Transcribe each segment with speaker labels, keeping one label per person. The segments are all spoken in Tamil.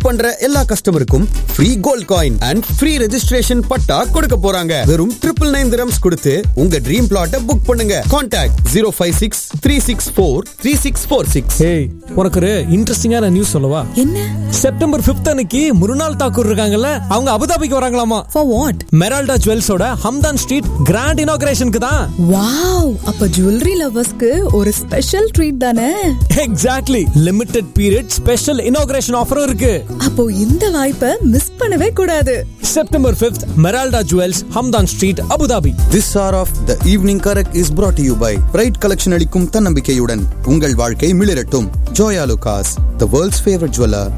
Speaker 1: பண்ற எல்லா கஸ்டமருக்கும் free gold coin and free registration patta கொடுக்க போறாங்க வெறும் ட்ரிபிள் நைன் திரம்ஸ் கொடுத்து உங்க ட்ரீம் பிளாட்டை புக் பண்ணுங்க contact zero five six three six four three six four six
Speaker 2: ஏய் உனக்கு ஒரு இன்ட்ரெஸ்டிங்கான நியூஸ் சொல்லவா
Speaker 3: என்ன
Speaker 2: செப்டம்பர் 5th அன்னைக்கு முருனால் தாக்கூர் இருக்காங்கல்ல அவங்க அபுதாபிக்கு வராங்களாமா
Speaker 3: ஃபார் வாட்
Speaker 2: மெரால்டா ஜுவல்ஸோட ஹம்தான் ஸ்ட்ரீட் கிராண்ட் இனாகிரேஷனுக்கு தான்
Speaker 3: வாவ் அப்ப ஜுவல்லரி லவர்ஸ்க்கு ஒரு ஸ்பெஷல் ட்ரீட் தானே
Speaker 2: exactly limited period special inauguration ஆஃபரும் இருக்கு
Speaker 3: அப்போ இந்த வாய்ப்பை மிஸ் பண்ணவே கூடாது
Speaker 2: September 5th Meralda jewels Hamdan street Abu Dhabi
Speaker 1: this are of the evening correct is brought to you by pride collection அளிக்கும் தன்னம்பிக்கையுடன் உங்கள் வாழ்க்கை மிளிரட்டும் Joyalukkas the world's favourite jeweller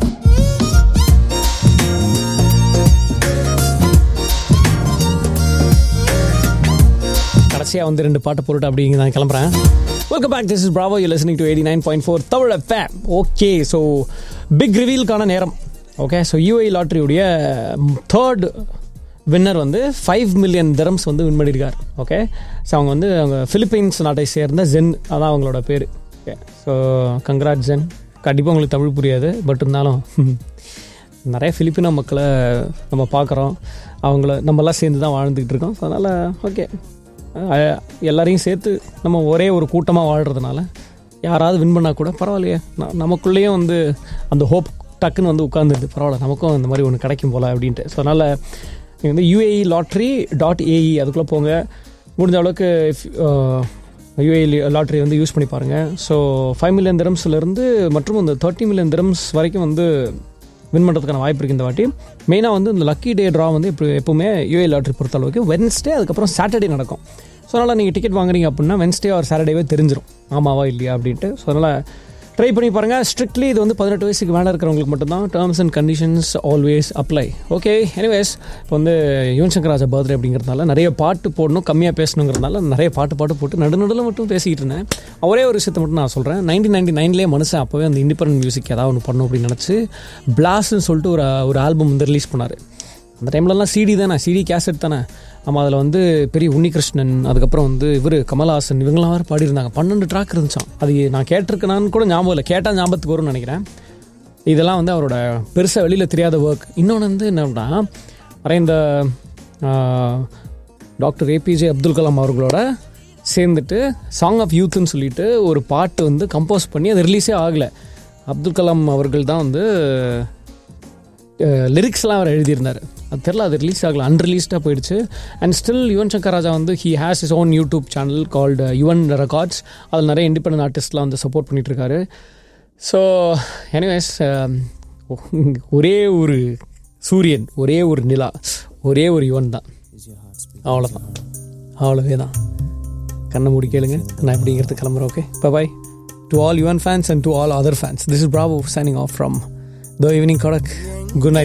Speaker 2: கடைசியா வந்து ரெண்டு பாட்டு போட்டு அப்படிங்க நான் கிளம்புறேன் welcome back this is Bravo you listening to eighty nine point four Tamil fame okay so big ரிவீலுக்கான நேரம் ஓகே ஸோ யூஐ லாட்ரியுடைய தேர்ட் வின்னர் வந்து ஃபைவ் மில்லியன் தரம்ஸ் வந்து வின் பண்ணியிருக்கார் ஓகே ஸோ அவங்க வந்து அவங்க பிலிப்பைன்ஸ் நாட்டை சேர்ந்த ஜென் அதான் அவங்களோட பேர் ஓகே ஸோ கங்க்ராட் ஜென் கண்டிப்பாக உங்களுக்கு தமிழ் புரியாது பட் இருந்தாலும் நிறைய பிலிப்பினோ மக்களை நம்ம பார்க்குறோம் அவங்கள நம்மலாம் சேர்ந்து தான் வாழ்ந்துக்கிட்டு இருக்கோம் ஸோ அதனால் ஓகே அஹ் எல்லாரையும் சேர்த்து நம்ம ஒரே ஒரு கூட்டமாக வாழ்கிறதுனால யாராவது வின் பண்ணால் கூட பரவாயில்லையே ந- நமக்குள்ளேயும் வந்து அந்த ஹோப் டக்குன்னு வந்து உட்காந்துருது பரவாயில்ல நமக்கும் இந்த மாதிரி ஒன்று கிடைக்கும் போல் அப்படின்ட்டு ஸோ அதனால் நீங்கள் வந்து யூஏஇ லாட்ரி டாட் ஏஇ அதுக்குள்ளே போங்க முடிஞ்ச அளவுக்கு யூஏஇ லாட்ரி வந்து யூஸ் பண்ணி பாருங்கள் ஸோ ஃபைவ் மில்லியன் திரம்ஸ்லேருந்து மற்றும் இந்த தேர்ட்டி மில்லியன் திரம்ஸ் வரைக்கும் வந்து வின் பண்ணுறதுக்கான வாய்ப்பு இருக்குது இந்த வாட்டி மெயினாக வந்து இந்த லக்கி டே ட்ரா வந்து இப்போ எப்பவுமே யூஏ லாட்ரி பொறுத்த அளவுக்கு வென்ஸ்டே அதுக்கப்புறம் சாட்டர்டே நடக்கும் ஸோ அதனால் நீங்கள் டிக்கெட் வாங்குறீங்க அப்படின்னா வென்ஸ்டே ஆர் சாட்டர்டேவே தெரிஞ்சிடும் ஆமாவா இல்லையா அப்படின்ட்டு ஸோ அதனால் ட்ரை பண்ணி பாருங்கள் ஸ்ட்ரிக்ட்லி இது வந்து பதினெட்டு வயசுக்கு மேலே இருக்கிறவங்களுக்கு மட்டும்தான் terms and conditions always apply okay anyways இப்போ வந்து யுவன் சங்கர் ராஜா பர்த்டே அப்படிங்கிறதுனால நிறைய பாட்டு போடணும் கம்மியாக பேசணுங்கிறதுனால நிறைய பாட்டு பாட்டு போட்டு நடுநடுவில் மட்டும் பேசிக்கிட்டு இருந்தேன் ஒரே ஒரு விஷயத்தை மட்டும் நான் சொல்கிறேன் நைன்டீன் நைன்டி நைன்லேயே மனுஷன் அப்போவே அந்த இண்டிபெண்டன்ட் மியூசிக் ஏதாவது ஒன்று பண்ணணும் அப்படின்னு நினச்சி பிளாஸ்ன்னு சொல்லிட்டு ஒரு ஒரு ஆல்பம் வந்து ரிலீஸ் பண்ணார் அந்த டைம்லலாம் சிடி தானே சிடி கேசட் தானே நம்ம அதில் வந்து பெரிய உன்னிகிருஷ்ணன் அதுக்கப்புறம் வந்து இவர் கமல்ஹாசன் இவங்களாம் வேறு பாடியிருந்தாங்க பன்னெண்டு ட்ராக் இருந்துச்சான் அது நான் கேட்டிருக்கேனான்னு கூட ஞாபகம் இல்லை கேட்டால் ஞாபகத்துக்கு வரும்னு நினைக்கிறேன் இதெல்லாம் வந்து அவரோட பெருசாக வெளியில் தெரியாத ஒர்க் இன்னொன்று வந்து என்னன்னா நிறைய இந்த டாக்டர் ஏபிஜே அப்துல் கலாம் அவர்களோட சேர்ந்துட்டு சாங் ஆஃப் யூத்னு சொல்லிட்டு ஒரு பாட்டு வந்து கம்போஸ் பண்ணி அது ரிலீஸே ஆகலை அப்துல் கலாம் அவர்கள் தான் வந்து லிரிக்ஸ்லாம் அவர் எழுதியிருந்தார் அது தெரில அது ரிலீஸ் ஆகல அன்ரிலீஸ்டாக போயிடுச்சு அண்ட் ஸ்டில் யுவன் சங்கர் ராஜா வந்து he has is own YouTube channel called Yuvan records அதில் நிறைய இண்டிபெண்டன்ட் ஆர்டிஸ்ட்லாம் வந்து சப்போர்ட் பண்ணிகிட்ருக்காரு ஸோ எனிவேஸ் ஒரே ஒரு சூரியன் ஒரே ஒரு நிலா ஒரே ஒரு யுவன் தான் அவ்வளோதான் அவ்வளோவே தான் கண்ணை மூடி கேளுங்க நான் எப்படிங்கிறது கிளம்புறேன் okay bye to all Yuvan fans and to all other fans this is Bravo signing off from the evening கடக் குட் நைட்